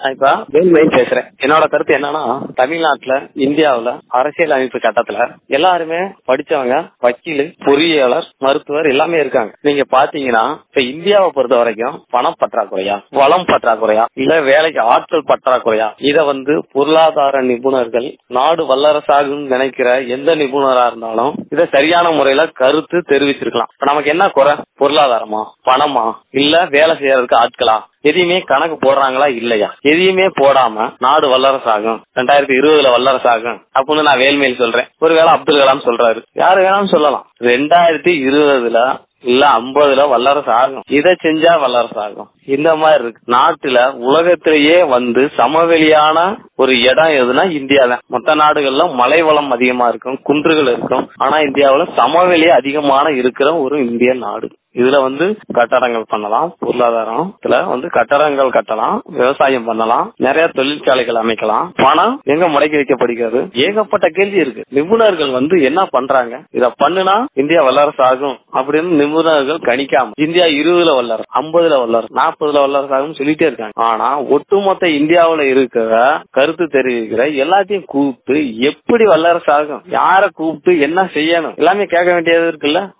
நான் இப்ப வேல்மணி பேசுறேன் என்னோட கருத்து என்னன்னா தமிழ்நாட்டுல இந்தியாவுல அரசியல் அமைப்பு சட்டத்துல எல்லாருமே படிச்சவங்க வக்கீல் பொறியியலாளர் மருத்துவர் எல்லாமே இருக்காங்க நீங்க பாத்தீங்கன்னா இப்ப இந்தியாவை பொறுத்த வரைக்கும் பணம் பற்றாக்குறையா வளம் பற்றாக்குறையா இல்ல வேலைக்கு ஆட்கள் பற்றாக்குறையா இத வந்து பொருளாதார நிபுணர்கள் நாடு வல்லரசாகும் நினைக்கிற எந்த நிபுணரா இருந்தாலும் இத சரியான முறையில கருத்து தெரிவிச்சிருக்கலாம் இப்ப நமக்கு என்ன குறை பொருளாதாரமா பணமா இல்ல வேலை செய்யறதுக்கு ஆட்களா எதையுமே கணக்கு போடுறாங்களா இல்லையா எதையுமே போடாம நாடு வல்லரசாகும் ரெண்டாயிரத்தி இருபதுல வல்லரசாகும் அப்படின்னு நான் வேல்மேல் சொல்றேன் ஒருவேளை அப்துல் கலாம் சொல்றாரு யாரு வேணாலும் சொல்லலாம் ரெண்டாயிரத்தி இருபதுல இல்ல ஐம்பதுல வல்லரசு ஆகும் இதை செஞ்சா வல்லரசு ஆகும் இந்த மாதிரி இருக்கு நாட்டுல உலகத்திலேயே வந்து சமவெளியான ஒரு இடம் எதுனா இந்தியா தான் மத்த நாடுகள்ல மலை வளம் அதிகமா இருக்கும் குன்றுகள் இருக்கும் ஆனா இந்தியாவுல சமவெளி அதிகமான இருக்கிற ஒரு இந்திய நாடு இதுல வந்து கட்டடங்கள் பண்ணலாம் பொருளாதாரத்துல வந்து கட்டடங்கள் கட்டலாம் விவசாயம் பண்ணலாம் நிறைய தொழிற்சாலைகள் அமைக்கலாம் பணம் எங்க முடக்கி வைக்கப்படுகிறது ஏகப்பட்ட கேள்வி இருக்கு நிபுணர்கள் வந்து என்ன பண்றாங்க இத பண்ணுனா இந்தியா வல்லரசு ஆகும் அப்படின்னு நிபுணர்கள் கணிக்காம இந்தியா இருபதுல வல்லரசு ஐம்பதுல வல்லரசு நாற்பதுல வல்லரசு ஆகும் சொல்லிட்டே இருக்காங்க ஆனா ஒட்டுமொத்த இந்தியாவுல இருக்கிற கருத்து தெரிவிக்கிற எல்லாத்தையும் கூப்பிட்டு எப்படி வல்லரசு ஆகும் யார கூப்பிட்டு என்ன செய்யணும் எல்லாமே கேட்க வேண்டியது இருக்குல்ல